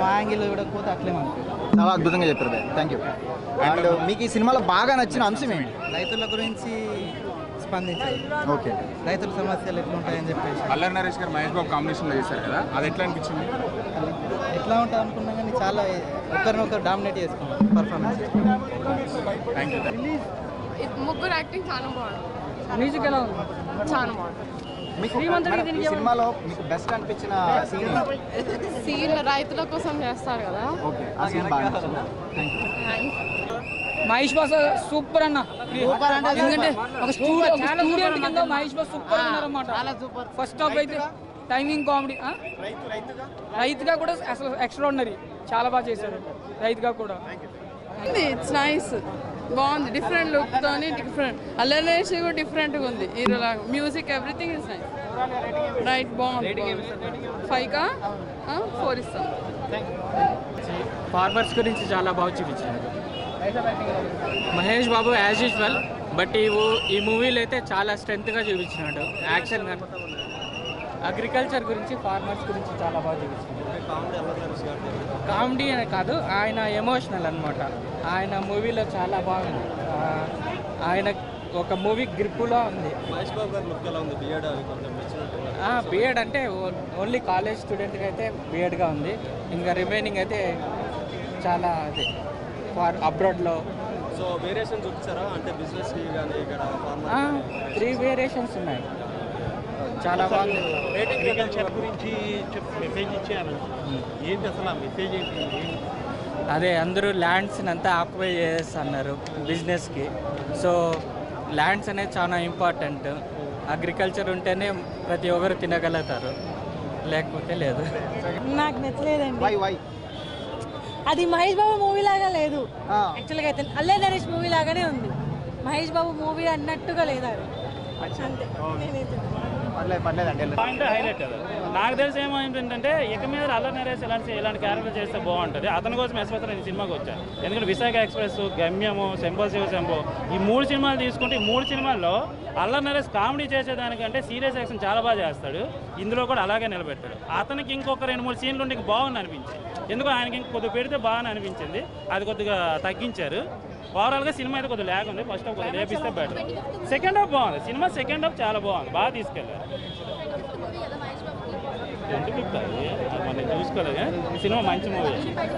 ఆ యాంగిల్ చూడకపోతే అట్లే మనకు చాలా అద్భుతంగా చెప్పారు థ్యాంక్ యూ అండ్ మీకు ఈ సినిమాలో బాగా నచ్చిన అంశం ఏంటి రైతుల గురించి స్పందించాలి ఓకే రైతుల సమస్యలు ఎట్లా ఉంటాయని చెప్పేసి అల్లరి నరేష్ గారు మహేష్ బాబు కాంబినేషన్లో చేశారు కదా అది ఎట్లా అనిపించింది ఎట్లా ఉంటుంది అనుకున్నా కానీ చాలా ఒకరినొకరు డామినేట్ చేసుకున్నాం పర్ఫార్మెన్స్ థ్యాంక్ యూ ఇది ముగ్గురు యాక్టింగ్ చాలా బాగుంది మ్యూజిక్ ఎలా ఉంది చాలా బాగుంది మీకు మేడం, ఈ సినిమాలో మీకు బెస్ట్ అనిపించిన సీన్ సీన్ రైతుల కోసం చేస్తారు కదా ఓకే ఆ సీన్ బాగా నచ్చింది thank you Mahesh boss super అన్న ఎందుకంటే ఒక స్టూడియో ఒక స్టూడెంట్ కింద మహేష్ బాస్ సూపర్ ఉన్నారన్నమాట ఫస్ట్ హాఫ్ అయితే టైమింగ్ కామెడీ రైతుగా కూడా అసలు ఎక్స్ట్రాడినరీ చాలా బాగా చేశారు రైతుగా కూడా ఇట్స్ నైస్ బాగుంది డిఫరెంట్ లుక్ తోని డిఫరెంట్ అల్లర్నేష్ కూడా డిఫరెంట్గా ఉంది హీరోలాగా music everything is nice right బాగుంది ఫైవ్ కా ఫోర్ ఇస్తాం ఫార్మర్స్ గురించి చాలా బాగా చూపించారు Mahesh Babu as usual but ఈ ఊ- ఈ మూవీలో అయితే చాలా స్ట్రెంత్గా చూపించినాడు యాక్షన్ కానీ అగ్రికల్చర్ గురించి ఫార్మర్స్ గురించి చాలా బాగా చూపించాడు కామెడీ అని కాదు ఆయన ఎమోషనల్ అన్నమాట ఆయన మూవీలో చాలా బాగుంది ఆ, ఆయన ఒక మూవీ గ్రిప్పులో ఉంది బిఎడ్ అంటే ఓన్లీ కాలేజ్ స్టూడెంట్కి అయితే బిఎడ్గా ఉంది ఇంకా రిమైనింగ్ అయితే చాలా అది ఫార్ అబ్రాడ్లో సో వేరియేషన్ చూపించారా అంటే బిజినెస్ కానీ ఇక్కడ త్రీ వేరియేషన్స్ ఉన్నాయి చాలా బాగుంది అగ్రికల్చర్ గురించి మెసేజ్ ఇచ్చారు ఏంటి అసలు ఆ మెసేజ్ ఏంటి అదే అందరూ ల్యాండ్స్ని అంతా ఆక్యుపై చేస్తున్నారు బిజినెస్కి సో ల్యాండ్స్ అనేది చాలా ఇంపార్టెంట్ అగ్రికల్చర్ ఉంటేనే ప్రతి ఒక్కరు తినగలుగుతారు లేకపోతే లేదు నాకు నచ్చలేదండి వై వై అది మహేష్ బాబు మూవీ లాగా లేదు యాక్చువల్గా అయితే అల్లే నరేష్ మూవీ లాగానే ఉంది మహేష్ బాబు మూవీ అన్నట్టుగా లేదు అది అంతే నేనైతే పర్లేదు పర్లేదండి వెళ్ళండి. పాయింట్ హైలైట్ అది నాకు తెలిసి ఏమైందంటే ఇక మీద అల్లరి నరేష్ ఇలాంటి ఇలాంటి క్యారెక్టర్ చేస్తే బాగుంటుంది అతని కోసం ఎస్పెషల్ నేను సినిమాకి వచ్చాను ఎందుకంటే విశాఖ ఎక్స్ప్రెస్ గమ్యము శంభో శివ శంభో ఈ మూడు సినిమాలు తీసుకుంటే ఈ మూడు సినిమాల్లో అల్లరి నరేష్ కామెడీ చేసేదానికంటే సీరియస్ యాక్షన్ చాలా బాగా చేస్తాడు ఇందులో కూడా అలాగే నిలబెట్టాడు అతనికి ఇంకొక రెండు మూడు సీన్లు ఉంటే ఇంక బాగుంది అనిపించింది ఎందుకు ఆయనకి ఇంక కొద్దిగా పెడితే బాగా అనిపించింది అది కొద్దిగా తగ్గించారు ఓవరాల్గా సినిమా అయితే కొద్దిగా లేక ఉంది ఫస్ట్ హాఫ్ కొద్దిగా లేపిస్తే బెటర్ సెకండ్ హాఫ్ బాగుంది సినిమా సెకండ్ హాఫ్ చాలా బాగుంది బాగా తీసుకెళ్ళారు ఎందుకు చెప్తారు అది మనం చూసుకోలేదు ఈ సినిమా మంచి మూవీ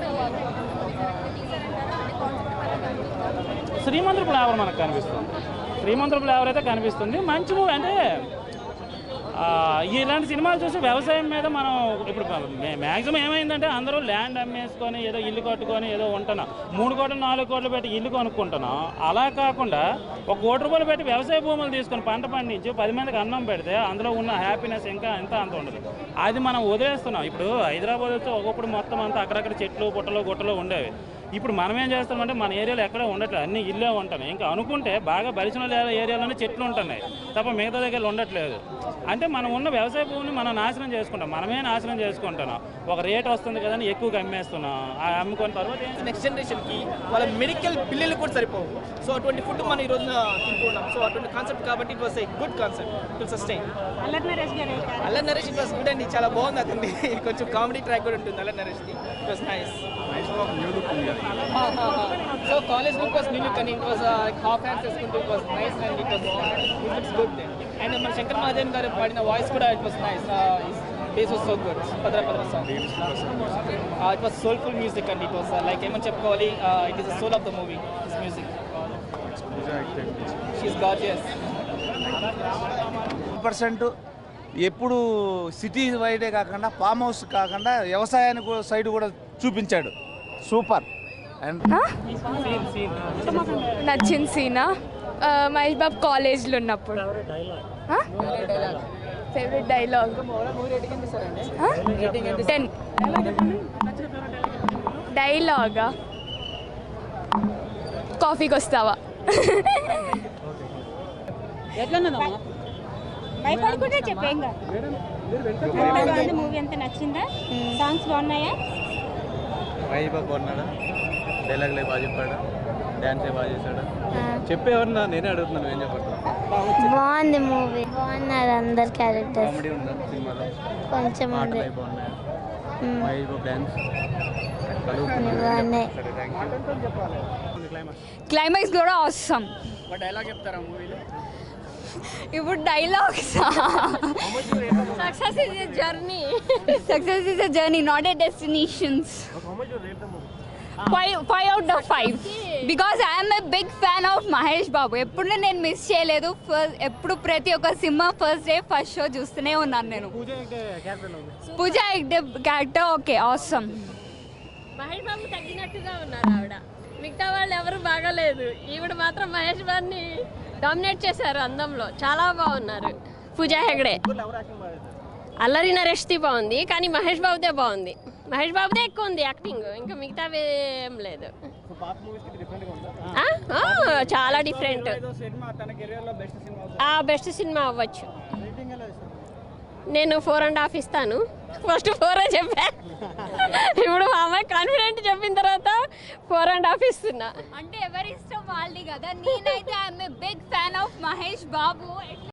శ్రీమంతుడు ఫ్లేవర్ మనకు కనిపిస్తుంది శ్రీమంతుడు ఫ్లేవర్ అయితే కనిపిస్తుంది మంచి మూవీ అంటే ఆ, ఇలాంటి సినిమాలు చూసి వ్యవసాయం మీద మనం ఇప్పుడు మ్యాక్సిమం ఏమైందంటే అందరూ ల్యాండ్ అమ్మేసుకొని ఏదో ఇల్లు కట్టుకొని ఏదో ఉంటున్నాం మూడు కోట్లు నాలుగు కోట్లు పెట్టి ఇల్లు కొనుక్కుంటున్నాం అలా కాకుండా ఒక కోటి రూపాయలు పెట్టి వ్యవసాయ భూములు తీసుకొని పంట పండించి పది మందికి అన్నం పెడితే అందులో ఉన్న హ్యాపీనెస్ ఇంకా ఎంత అంత ఉండదు అది మనం వదిలేస్తున్నాం ఇప్పుడు హైదరాబాద్ వచ్చి ఒకప్పుడు మొత్తం అంతా అక్కడక్కడ చెట్లు పుట్టలు గుట్టలు ఉండేవి ఇప్పుడు మనం ఏం చేస్తామంటే మన ఏరియాలో ఎక్కడ ఉండట్లేదు అన్ని ఇల్లే ఉంటున్నాయి ఇంకా అనుకుంటే బాగా బలిసిన ఏరియాలోనే చెట్లు ఉంటున్నాయి తప్ప మిగతా దగ్గర ఉండట్లేదు అంటే మనం ఉన్న వ్యవసాయ భూమిని మనం నాశనం చేసుకుంటాం మనమే నాశనం చేసుకుంటున్నాం ఒక రేట్ వస్తుంది కదా అని ఎక్కువగా అమ్మేస్తున్నాం ఆ అమ్ముకొని తర్వాత ఏం నెక్స్ట్ జనరేషన్కి వాళ్ళ మెడికల్ బిల్లులు కూడా సరిపోవు సో అటువంటి ఫుడ్ మనం ఈ రోజున తింటున్నాం సో అటువంటి కాన్సెప్ట్ కాబట్టి it was a good concept to sustain Allari Naresh గారు అల్ల నరేష్ ఇట్ వాస్ గుడ్ అండి చాలా బాగుంది అతన్ని కొంచెం కామెడీ ట్రాక్ కూడా ఉంటుంది అల్ల నరేష్ది it was nice Mahesh Babu new look ఉంది అది so college look was new look and it was half hands వేసుకుంటూ it was nice and it was it looks good and మన శంకర్ మహాదేవన్ గారు పాడిన వాయిస్ కూడా it was nice base was so good Padara Padara song it was soulful music and it was like ఏమని చెప్పుకోవాలి it is the soul of the movie this music she is gorgeous percent ఎప్పుడు city వైడే కాకుండా farm house కాకుండా వ్యవసాయానికి కూడా side కూడా చూపించాడు సూపర్ అండ్ నచ్చిన సీనా మహేష్ బాబు కాలేజ్లో ఉన్నప్పుడు ఫేవరెట్ డైలాగ్ టెన్ డైలాగా కాఫీకి వస్తావా భయపడకుండా చెప్పేం మూవీ అంతా నచ్చిందా సాంగ్స్ బాగున్నాయా మహేష్ బాబు బాగున్నాడా డైలాగ్లే బాగా చెప్పాడా డ్యాన్సే బాగా చేశాడా చెప్పేవన్నా నేనే అడుగుతున్నాను ఏం చెప్పట్లేదు బాగుంది మూవీ బాగున్నారు అందరు క్యారెక్టర్స్ కామెడీ ఉందా సినిమాలో కొంచెం ఉంది పాటలు బాగున్నాయి మహేష్ బాబు డ్యాన్స్ సరే థ్యాంక్ యూ క్లైమాక్స్ కూడా అవసరం డైలాగ్ చెప్తారా మూవీలో ఇప్పుడు dialogues success is journey success is a journey not a destinations five five out of five because I'm a big fan of Mahesh Babu ఎప్పుడు నేను మిస్ చేయలేదు ఫస్ట్ ఎప్పుడు ప్రతి ఒక్క సినిమా ఫస్ట్ డే ఫస్ట్ షో చూస్తూనే ఉన్నాను నేను పూజ క్యారెక్టర్ ఓకే అవసరం మహేష్ బాబు తగ్గినట్టుగా ఉన్నారు ఆవిడ మిగతా వాళ్ళు ఎవరు బాగాలేదు ఈవిడ మాత్రం మహేష్ బాబుని డామినేట్ చేశారు అందంలో చాలా బాగున్నారు పూజా హెగడే అల్లరి నరేష్ది బాగుంది కానీ మహేష్ బాబుదే బాగుంది మహేష్ బాబుదే ఎక్కువ ఉంది యాక్టింగ్ ఇంకా మిగతావి ఏం లేదు ఆ? ఆ, చాలా డిఫరెంట్ బెస్ట్ సినిమా అవ్వచ్చు నేను ఫోర్ అండ్ హాఫ్ ఇస్తాను ఫస్ట్ ఫోర్ చెప్పా ఇప్పుడు మా అమ్మాయి కాన్ఫిడెంట్ చెప్పిన తర్వాత ఫోర్ అండ్ హాఫ్ ఇస్తున్నా అంటే ఎవరి ఇష్టం వాళ్ళది కదా నేనైతే I'm a big fan of Mahesh Babu